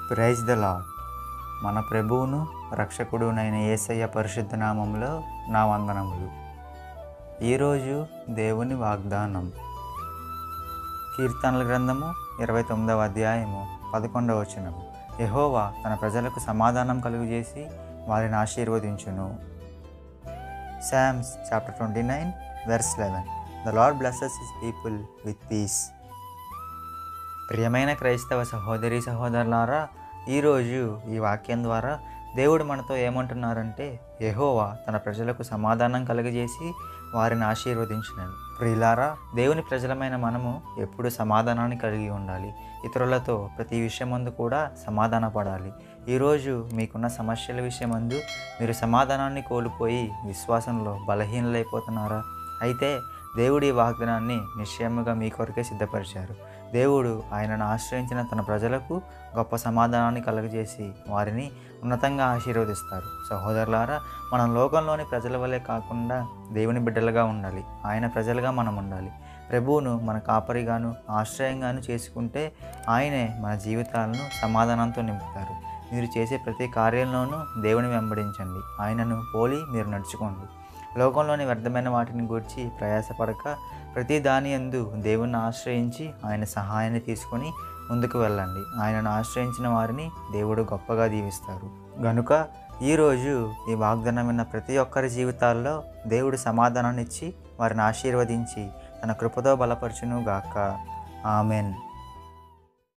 praise the lord మన ప్రభువును రక్షకుడునైన యేసయ్య పరిశుద్ధ నామంలో నా వందనములు ఈరోజు దేవుని వాగ్దానం కీర్తనల గ్రంథము ఇరవై తొమ్మిదవ అధ్యాయము పదకొండవ వచనము యెహోవా తన ప్రజలకు సమాధానం కలుగజేసి వారిని ఆశీర్వదించును Psalms chapter twenty nine verse eleven the Lord blesses his people with peace ప్రియమైన క్రైస్తవ సహోదరి సహోదరులారా ఈరోజు ఈ వాక్యం ద్వారా దేవుడు మనతో ఏమంటున్నారంటే యెహోవా తన ప్రజలకు సమాధానం కలుగజేసి వారిని ఆశీర్వదించినాడు ప్రియులారా దేవుని ప్రజలమైన మనము ఎప్పుడు సమాధానాన్ని కలిగి ఉండాలి ఇతరులతో ప్రతి విషయమందు కూడా సమాధాన పడాలి ఈరోజు మీకున్న సమస్యల విషయమందు మీరు సమాధానాన్ని కోల్పోయి విశ్వాసంలో బలహీనలైపోతున్నారా అయితే దేవుడి వాగ్దానాన్ని నిశ్చయముగా మీ కొరకే సిద్ధపరిచారు దేవుడు ఆయనను ఆశ్రయించిన తన ప్రజలకు గొప్ప సమాధానాన్ని కలుగజేసి వారిని ఉన్నతంగా ఆశీర్వదిస్తారు సహోదరులారా మనం లోకంలోని ప్రజల వలె కాకుండా దేవుని బిడ్డలుగా ఉండాలి ఆయన ప్రజలుగా మనం ఉండాలి ప్రభువును మన కాపరిగాను ఆశ్రయంగాను చేసుకుంటే ఆయనే మన జీవితాలను సమాధానంతో నింపుతారు మీరు చేసే ప్రతి కార్యంలోనూ దేవుని వెంబడించండి ఆయనను పోలి మీరు నడుచుకోండి లోకంలోని వ్యర్థమైన వాటిని గూర్చి ప్రయాసపడక ప్రతి దాని ఎందు దేవుణ్ణి ఆశ్రయించి ఆయన సహాయాన్ని తీసుకొని ముందుకు వెళ్ళండి ఆయనను ఆశ్రయించిన వారిని దేవుడు గొప్పగా దీవిస్తారు గనుక ఈరోజు ఈ వాగ్దానం విన్న ప్రతి ఒక్కరి జీవితాల్లో దేవుడు సమాధానాన్ని ఇచ్చి వారిని ఆశీర్వదించి తన కృపతో బలపరచును గాక ఆమెన్